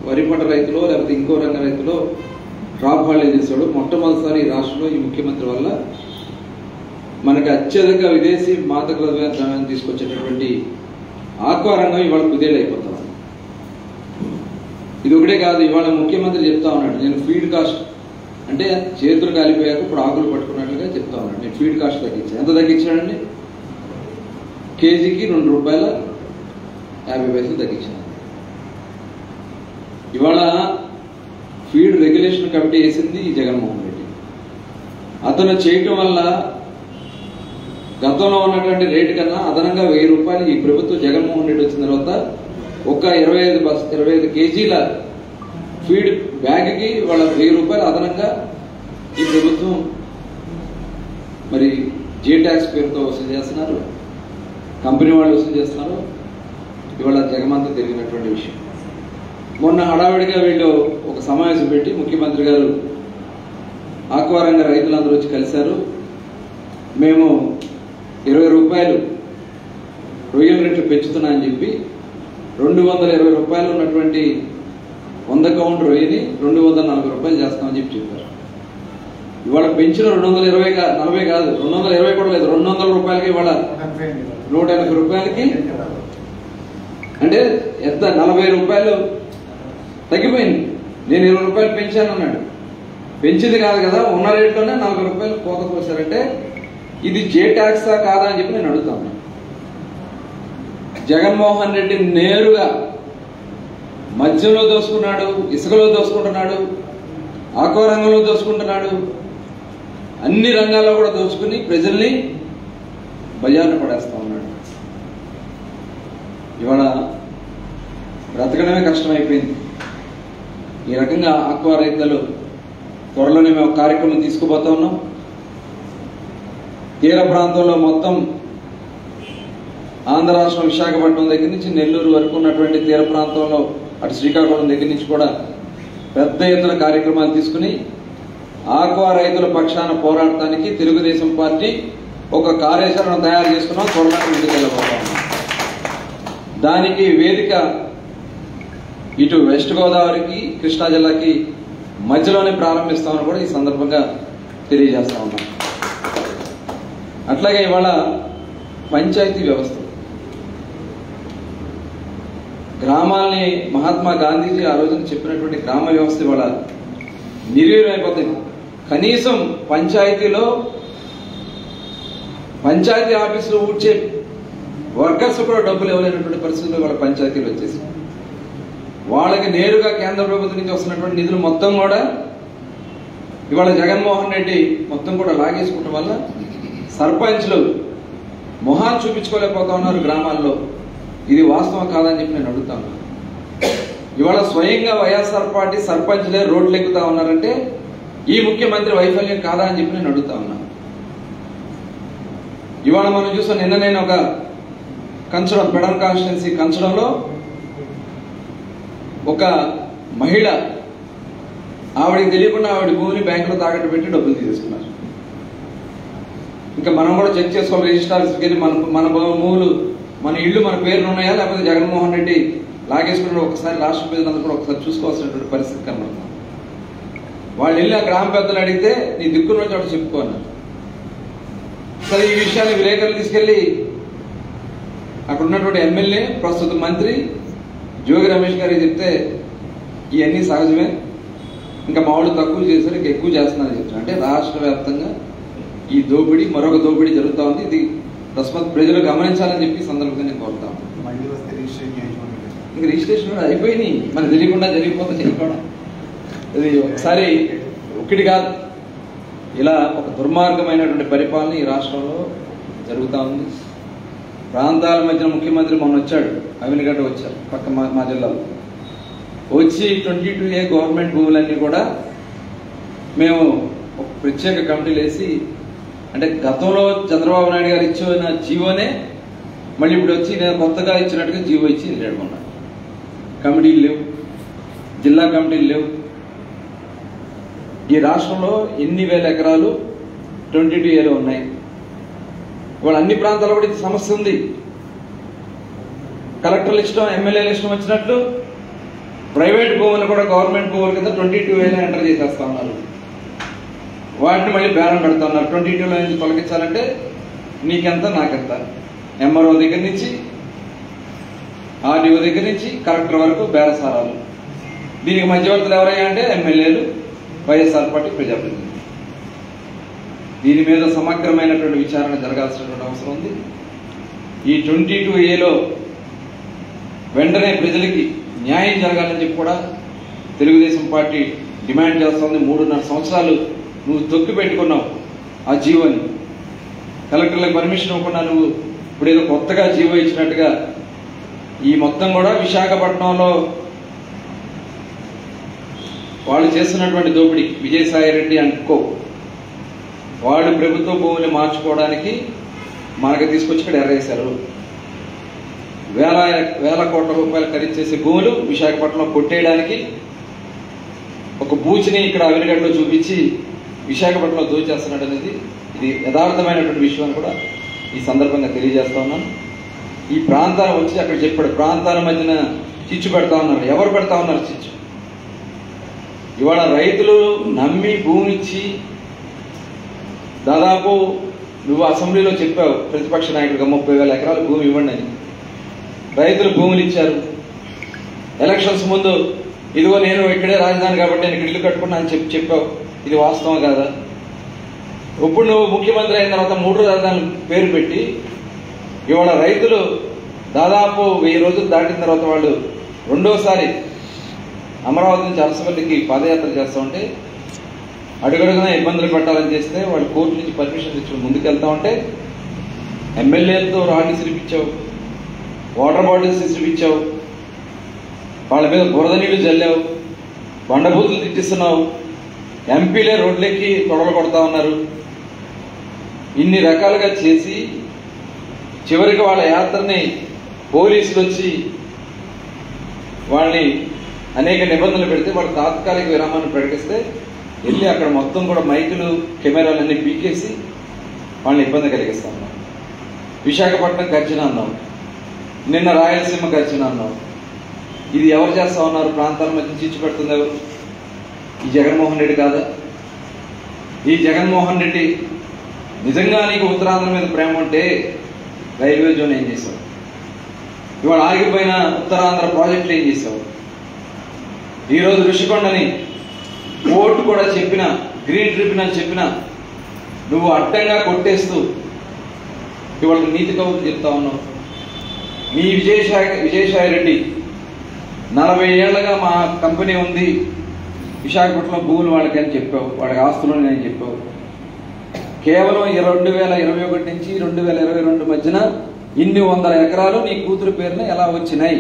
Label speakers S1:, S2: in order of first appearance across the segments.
S1: వరి పంట రైతులో లేకపోతే ఇంకో రంగ రైతులో క్రాప్ హాలిడే చేశాడు మొట్టమొదటిసారి ఈ రాష్ట్రంలో ఈ ముఖ్యమంత్రి వల్ల మనకి అత్యధిక విదేశీ మాదక ద్రవ్యాన్ని తీసుకొచ్చేటటువంటి ఆక్వా రంగం ఇవాళ కుదేలు అయిపోతా ఉంది. ఇది ఒకటే కాదు ఇవాళ ముఖ్యమంత్రి చెప్తా ఉన్నాడు నేను ఫీడ్ కాస్ట్ అంటే చేతులు కాలిపోయాక ఇప్పుడు ఆకులు పట్టుకున్నట్లుగా చెప్తా ఉన్నాడు నేను ఫీడ్ కాస్ట్ తగ్గించాను ఎంత తగ్గించాడండి కేజీకి రెండు రూపాయల యాభై పైసలు తగ్గించాను ఇవాళ ఫీడ్ రెగ్యులేషన్ కమిటీ వేసింది ఈ జగన్మోహన్ రెడ్డి అతను చేయటం వల్ల గతంలో ఉన్నటువంటి రేటు కన్నా అదనంగా వెయ్యి రూపాయలు ఈ ప్రభుత్వం జగన్మోహన్ రెడ్డి వచ్చిన తర్వాత ఒక ఇరవై ఐదు బస్ ఇరవై ఐదు కేజీల ఫీడ్ బ్యాగ్కి వాళ్ళ వెయ్యి రూపాయలు అదనంగా ఈ ప్రభుత్వం మరి జే ట్యాక్స్ పేరుతో వసూలు చేస్తున్నారు కంపెనీ వాళ్ళు వసూలు చేస్తున్నారు ఇవాళ జగమంతా తిరిగినటువంటి విషయం మొన్న హడావిడిగా వీళ్ళు ఒక సమావేశం పెట్టి ముఖ్యమంత్రి గారు ఆక్వారంగ రైతులందరూ వచ్చి కలిశారు మేము ఇరవై రూపాయలు రొయ్యల రేట్లు పెంచుతున్నా అని చెప్పి రెండు వందల ఇరవై రూపాయలు ఉన్నటువంటి వంద కౌంట్ రొయ్యని రెండు వందల నలభై రూపాయలు చేస్తామని చెప్పి చెప్పారు ఇవాళ పెంచిన రెండు వందల ఇరవై కా- నలభై కాదు రెండు వందల ఇరవై కూడా లేదు రెండు వందల రూపాయలకి ఇవాళ నూట ఎనభై రూపాయలకి అంటే ఎంత నలభై రూపాయలు తగ్గిపోయింది నేను ఇరవై రూపాయలు పెంచాను అన్నాడు పెంచింది కాదు కదా ఉన్న రేట్లోనే నలభై రూపాయలు కోత కోసారంటే ఇది జే ట్యాక్సా కాదా అని చెప్పి నేను అడుగుతాను జగన్మోహన్ రెడ్డి నేరుగా మద్యంలో దోసుకున్నాడు ఇసుకలో దోసుకుంటున్నాడు ఆక్వా రంగంలో దోసుకుంటున్నాడు అన్ని రంగాల్లో కూడా దోచుకుని ప్రజల్ని బజార్న పడేస్తా ఉన్నాడు ఇవాళ బ్రతకడమే కష్టమైపోయింది ఈ రకంగా ఆక్వా రైతులు త్వరలోనే మేము ఒక కార్యక్రమం తీసుకుపోతా ఉన్నాం తీర ప్రాంతంలో మొత్తం ఆంధ్ర రాష్ట్రం విశాఖపట్నం దగ్గర నుంచి నెల్లూరు వరకు ఉన్నటువంటి తీర ప్రాంతంలో అటు శ్రీకాకుళం దగ్గర నుంచి కూడా పెద్ద ఎత్తున కార్యక్రమాలు తీసుకుని ఆక్వా రైతుల పక్షాన పోరాడటానికి తెలుగుదేశం పార్టీ ఒక కార్యాచరణ తయారు చేసుకున్నాం త్వరలో ముందుకు వెళ్ళబోతాం దానికి వేదిక ఇటు వెస్ట్ గోదావరికి కృష్ణా జిల్లాకి మధ్యలోనే ప్రారంభిస్తామని కూడా ఈ సందర్భంగా తెలియజేస్తా ఉన్నాం అట్లాగే ఇవాళ పంచాయతీ వ్యవస్థ గ్రామాల్ని మహాత్మా గాంధీజీ ఆ రోజున చెప్పినటువంటి గ్రామ వ్యవస్థ ఇవాళ నిర్వీర్యమైపోతుంది కనీసం పంచాయతీలో పంచాయతీ ఆఫీసులో ఊడ్చే వర్కర్స్ కూడా డబ్బులు ఇవ్వలేనటువంటి పరిస్థితుల్లో వాళ్ళ పంచాయతీలు వచ్చేసి వాళ్ళకి నేరుగా కేంద్ర ప్రభుత్వం నుంచి వస్తున్నటువంటి నిధులు మొత్తం కూడా ఇవాళ జగన్మోహన్ రెడ్డి మొత్తం కూడా లాగేసుకోవటం వల్ల సర్పంచ్లు మొహాన్ని చూపించుకోలేకపోతా ఉన్నారు గ్రామాల్లో ఇది వాస్తవం కాదని చెప్పి నేను అడుగుతాను ఇవాళ స్వయంగా వైఎస్ఆర్ పార్టీ సర్పంచ్లే రోడ్లు ఎక్కుతా ఉన్నారంటే ఈ ముఖ్యమంత్రి వైఫల్యం కాదా అని చెప్పి నేను అడుగుతా ఉన్నాను ఇవాళ మనం చూసాం నిన్న నేను ఒక కంచడం పెడల్ కాన్స్టిట్యున్సీ కంచడంలో ఒక మహిళ ఆవిడకి తెలియకుండా ఆవిడ భూమిని బ్యాంకులో తాకట్టు పెట్టి డబ్బులు తీసుకున్నారు ఇంకా మనం కూడా చెక్ చేసుకోవాలి రిజిస్ట్రార్స్కి వెళ్ళి మన మన భూములు మన ఇళ్ళు మన పేర్లు ఉన్నాయా లేకపోతే జగన్మోహన్ రెడ్డి లాగేసుకుని ఒకసారి రాష్ట్ర ప్రజలందరూ కూడా ఒకసారి చూసుకోవాల్సినటువంటి పరిస్థితి కనబడుతుంది వాళ్ళు వెళ్ళి ఆ గ్రామ పెద్దలు అడిగితే నీ దిక్కున్న చోట చెప్పుకో అన్నారు సరే ఈ విషయాన్ని విలేకరులు తీసుకెళ్ళి అక్కడ ఉన్నటువంటి ఎమ్మెల్యే ప్రస్తుత మంత్రి జోగి రమేష్ గారికి చెప్తే ఇవన్నీ సహజమే ఇంకా మా వాళ్ళు తక్కువ చేశారు ఇంకా ఎక్కువ చేస్తున్నారని చెప్తున్నారు అంటే రాష్ట్ర వ్యాప్తంగా ఈ దోపిడీ మరొక దోపిడీ జరుగుతూ ఉంది ఇది తస్మత్ ప్రజలు గమనించాలని చెప్పి ఈ సందర్భంగా నేను కోరుతా ఉన్నాను.
S2: మళ్ళీ వస్తే రిజిస్ట్రేషన్ చేయించుకోండి
S1: ఇంకా రిజిస్ట్రేషన్ కూడా అయిపోయినాయి మనకు తెలియకుండా జరిగిపోతే చేయకుండా ఇది ఒకసారి ఒకటి కాదు ఇలా ఒక దుర్మార్గమైనటువంటి పరిపాలన ఈ రాష్ట్రంలో జరుగుతూ ఉంది ప్రాంతాల మధ్య ముఖ్యమంత్రి మొన్న వచ్చాడు అవినిగడ్డ వచ్చారు పక్క మా మా జిల్లాలో వచ్చి ట్వంటీ టూ ఏ గవర్నమెంట్ భూములన్నీ కూడా మేము ఒక ప్రత్యేక కమిటీలు వేసి అంటే గతంలో చంద్రబాబు నాయుడు గారు ఇచ్చిన జీవోనే మళ్ళీ ఇప్పుడు వచ్చి నేను కొత్తగా ఇచ్చినట్టుగా జీవో ఇచ్చి వెళ్ళాడు మొన్న కమిటీలు లేవు జిల్లా కమిటీలు లేవు ఈ రాష్ట్రంలో ఎన్ని వేల ఎకరాలు ట్వంటీ టూ ఏలో ఉన్నాయి ఇవాళ అన్ని ప్రాంతాల్లో కూడా ఇది సమస్య ఉంది కలెక్టర్లు ఇష్టం ఎమ్మెల్యేలు ఇష్టం వచ్చినట్లు ప్రైవేట్ భూములు కూడా గవర్నమెంట్ భూముల కింద ట్వంటీ టూ వేలు ఎంటర్ చేసేస్తా ఉన్నారు వాటిని మళ్ళీ బేరం పెడతా ఉన్నారు ట్వంటీ టూలో నుంచి తొలగించాలంటే నీకెంత నాకెంత ఎంఆర్ఓ దగ్గర నుంచి ఆర్డీఓ దగ్గర నుంచి కలెక్టర్ వరకు బేరసారాలు దీనికి మధ్యవర్తులు ఎవరయ్యా అంటే ఎమ్మెల్యేలు వైఎస్ఆర్ పార్టీ ప్రజాప్రతినిధులు దీని మీద సమగ్రమైనటువంటి విచారణ జరగాల్సినటువంటి అవసరం ఉంది ఈ ట్వంటీ టూ ఏలో వెంటనే ప్రజలకి న్యాయం జరగాలని చెప్పి కూడా తెలుగుదేశం పార్టీ డిమాండ్ చేస్తోంది మూడున్నర సంవత్సరాలు నువ్వు తొక్కి పెట్టుకున్నావు ఆ జీవోని కలెక్టర్లకు పర్మిషన్ ఇవ్వకుండా నువ్వు ఇప్పుడు ఏదో కొత్తగా జీవో ఇచ్చినట్టుగా ఈ మొత్తం కూడా విశాఖపట్నంలో వాళ్ళు చేస్తున్నటువంటి దోపిడీ విజయసాయి రెడ్డి అండ్ కో వాళ్ళు ప్రభుత్వ భూములు మార్చుకోవడానికి మనకి తీసుకొచ్చి ఇక్కడ ఎర్రేశారు వేల వేల కోట్ల రూపాయలు ఖరీదు చేసే భూములు విశాఖపట్నంలో కొట్టేయడానికి ఒక బూచిని ఇక్కడ అవినగడ్డలో చూపించి విశాఖపట్నంలో దోచేస్తున్నాడు అనేది ఇది యథార్థమైనటువంటి విషయం అని కూడా ఈ సందర్భంగా తెలియజేస్తా ఉన్నాను ఈ ప్రాంతాన్ని వచ్చి అక్కడ చెప్పాడు ప్రాంతాల మధ్యన చిచ్చు పెడతా ఉన్నారు ఎవరు పెడతా ఉన్నారు చిచ్చు ఇవాళ రైతులు నమ్మి భూమి ఇచ్చి దాదాపు నువ్వు అసెంబ్లీలో చెప్పావు ప్రతిపక్ష నాయకుడిగా ముప్పై వేల ఎకరాలు భూమి ఇవ్వండి అని రైతులు భూములు ఇచ్చారు ఎలక్షన్స్ ముందు ఇదిగో నేను ఇక్కడే రాజధాని కాబట్టి నేను ఇక్కడ ఇల్లు కట్టుకున్నా అని చెప్పి చెప్పావు ఇది వాస్తవం కాదా ఇప్పుడు నువ్వు ముఖ్యమంత్రి అయిన తర్వాత మూడు రాజధానులు పేరు పెట్టి ఇవాళ రైతులు దాదాపు వెయ్యి రోజులు దాటిన తర్వాత వాళ్ళు రెండోసారి అమరావతి నుంచి అరసవల్లికి పాదయాత్ర చేస్తూ ఉంటే అడుగడుగునా ఇబ్బందులు పెట్టాలని చేస్తే వాళ్ళు కోర్టు నుంచి పర్మిషన్ తెచ్చి ముందుకెళ్తా ఉంటే ఎమ్మెల్యేలతో రాళ్ళు సిరిపించావు వాటర్ బాటిల్స్ సిరిపించావు వాళ్ళ మీద బురద నీళ్లు జల్లావు బండబూతులు తిట్టిస్తున్నావు ఎంపీలే రోడ్లెక్కి తొడలు కొడతా ఉన్నారు ఇన్ని రకాలుగా చేసి చివరికి వాళ్ళ యాత్రని పోలీసులు వచ్చి వాళ్ళని అనేక నిబంధనలు పెడితే వాళ్ళు తాత్కాలిక విరామాన్ని ప్రకటిస్తే వెళ్ళి అక్కడ మొత్తం కూడా మైకులు కెమెరాలు అన్ని పీకేసి వాళ్ళని ఇబ్బంది కలిగిస్తా ఉన్నాం విశాఖపట్నం గర్జన అన్నాం నిన్న రాయలసీమ గర్జన అన్నాం ఇది ఎవరు చేస్తా ఉన్నారు ప్రాంతాల మధ్య చిచ్చు పెడుతుంది ఎవరు ఈ జగన్మోహన్ రెడ్డి కాదా ఈ జగన్మోహన్ రెడ్డి నిజంగా నీకు ఉత్తరాంధ్ర మీద ప్రేమ ఉంటే రైల్వే జోన్ ఏం చేశావు ఇవాళ ఆగిపోయిన ఉత్తరాంధ్ర ప్రాజెక్టులు ఏం చేశావు ఈరోజు ఋషికొండని కోర్టు కూడా చెప్పిన గ్రీన్ ట్రిబ్యునల్ చెప్పిన నువ్వు అడ్డంగా కొట్టేస్తూ ఇవాళ నీతి కవులు చెప్తా ఉన్నావు మీ విజయసాయి విజయసాయి రెడ్డి నలభై ఏళ్ళగా మా కంపెనీ ఉంది విశాఖపట్నంలో భూములు వాళ్ళకి అని చెప్పావు వాళ్ళకి ఆస్తులు అని చెప్పావు కేవలం రెండు వేల ఇరవై ఒకటి నుంచి రెండు వేల ఇరవై రెండు మధ్యన ఇన్ని వందల ఎకరాలు నీ కూతురు పేరున ఎలా వచ్చినాయి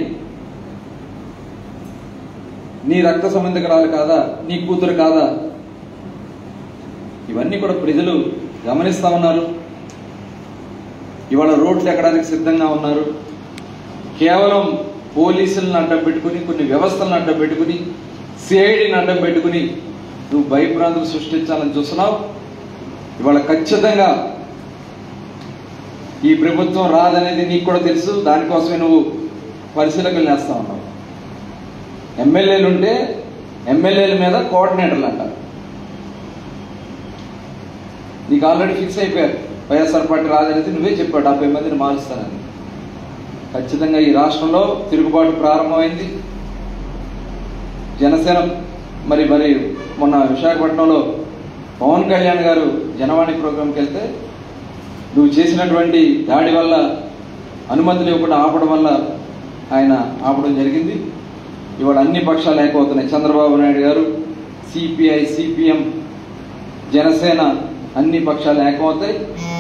S1: నీ రక్త సంబంధికురాలు కాదా నీ కూతురు కాదా ఇవన్నీ కూడా ప్రజలు గమనిస్తా ఉన్నారు ఇవాళ రోడ్లు ఎక్కడానికి సిద్ధంగా ఉన్నారు కేవలం పోలీసులను అడ్డం పెట్టుకుని కొన్ని వ్యవస్థలను అడ్డం పెట్టుకుని సిఐడిని అడ్డం పెట్టుకుని నువ్వు భయభ్రాంతులు సృష్టించాలని చూస్తున్నావు ఇవాళ ఖచ్చితంగా ఈ ప్రభుత్వం రాదనేది నీకు కూడా తెలుసు దానికోసమే నువ్వు పరిశీలకులు వేస్తా ఉన్నావు ఎమ్మెల్యేలు ఉంటే ఎమ్మెల్యేల మీద కోఆర్డినేటర్లు అంటారు నీకు ఆల్రెడీ ఫిక్స్ అయిపోయారు వైఎస్ఆర్ పార్టీ రాజనీతి నువ్వే చెప్పావు డెబ్బై మందిని మారుస్తానని ఖచ్చితంగా ఈ రాష్ట్రంలో తిరుగుబాటు ప్రారంభమైంది జనసేన మరి మరి మొన్న విశాఖపట్నంలో పవన్ కళ్యాణ్ గారు జనవాణి ప్రోగ్రాంకి వెళ్తే నువ్వు చేసినటువంటి దాడి వల్ల అనుమతులు ఇవ్వకుండా ఆపడం వల్ల ఆయన ఆపడం జరిగింది ఇవాళ అన్ని పక్షాలు ఏకవుతున్నాయి చంద్రబాబు నాయుడు గారు సిపిఐ సిపిఎం జనసేన అన్ని పక్షాలు ఏకమవుతాయి